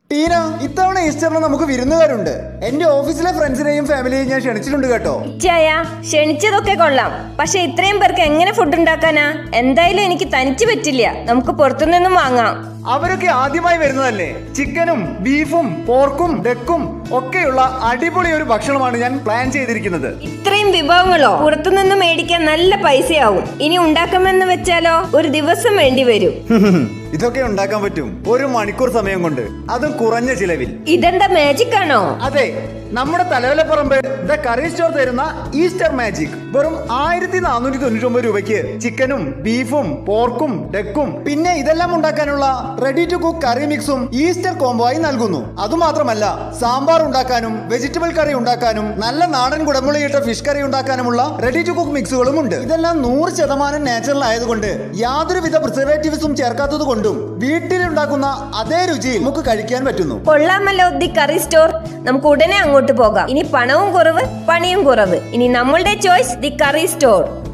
ടീന ഇത്തവണ ഈസ്റ്ററിന് നമുക്ക് വിരുന്നുകാരുണ്ട് എന്റെ ഓഫീസിലെ ഫ്രണ്ട്സിനെയും ഫാമിലിയെയും ഞാൻ ക്ഷണിച്ചിട്ടുണ്ട് കേട്ടോ ചായ ക്ഷണിച്ചതൊക്കെ കൊള്ളാം പക്ഷെ ഇത്രയും പേർക്ക് എങ്ങനെ ഫുഡ് ഉണ്ടാക്കാനാ എന്തായാലും എനിക്ക് തനിച്ച് പറ്റില്ല നമുക്ക് പുറത്തുനിന്നും വാങ്ങാം അവരൊക്കെ ആദ്യമായി വരുന്നതല്ലേ ചിക്കനും ബീഫും പോർക്കും ഡെക്കും ഒക്കെയുള്ള അടിപൊളി ഒരു ഭക്ഷണമാണ് ഞാൻ പ്ലാൻ ചെയ്തിരിക്കുന്നത് ഇത്രയും വിഭവങ്ങളോ പുറത്തുനിന്ന് മേടിക്കാൻ നല്ല പൈസയാവും ഇനി ഉണ്ടാക്കാമെന്ന് വെച്ചാലോ ഒരു ദിവസം വേണ്ടി വരും ഇതൊക്കെ ഉണ്ടാക്കാൻ പറ്റും ഒരു മണിക്കൂർ സമയം കൊണ്ട് അതും കുറഞ്ഞ ചിലവിൽ ഇതെന്താ മാജിക് ആണോ അതെ നമ്മുടെ തലവലപ്പറമ്പ് ദ കറി സ്റ്റോർ തരുന്ന ഈസ്റ്റർ മാജിക് വെറും ആയിരത്തി നാനൂറ്റി തൊണ്ണൂറ്റി ഒമ്പത് രൂപയ്ക്ക് ചിക്കനും ബീഫും പോർക്കും ഡെക്കും പിന്നെ ഇതെല്ലാം ഉണ്ടാക്കാനുള്ള റെഡി ടു കുക്ക് കറി മിക്സും ഈസ്റ്റർ കോംബോ ആയി നൽകുന്നു അതുമാത്രമല്ല സാമ്പാർ ഉണ്ടാക്കാനും വെജിറ്റബിൾ കറി ഉണ്ടാക്കാനും നല്ല നാടൻ കുടമുളിയിട്ട ഫിഷ് കറി ഉണ്ടാക്കാനുമുള്ള റെഡി ടു കുക്ക് മിക്സുകളും ഉണ്ട് ഇതെല്ലാം നൂറ് ശതമാനം നാച്ചുറൽ ആയതുകൊണ്ട് യാതൊരുവിധ പ്രിസർവേറ്റീവ്സും ചേർക്കാത്തത് കൊണ്ടും വീട്ടിലുണ്ടാക്കുന്ന അതേ രുചിയിൽ നമുക്ക് കഴിക്കാൻ പറ്റുന്നു കൊള്ളാമല്ലോ ദി കറി സ്റ്റോർ നമുക്ക് ഉടനെ അങ്ങോട്ട് പോകാം ഇനി പണവും കുറവ് പണിയും കുറവ് ഇനി നമ്മളുടെ ചോയ്സ് ദി കറി സ്റ്റോർ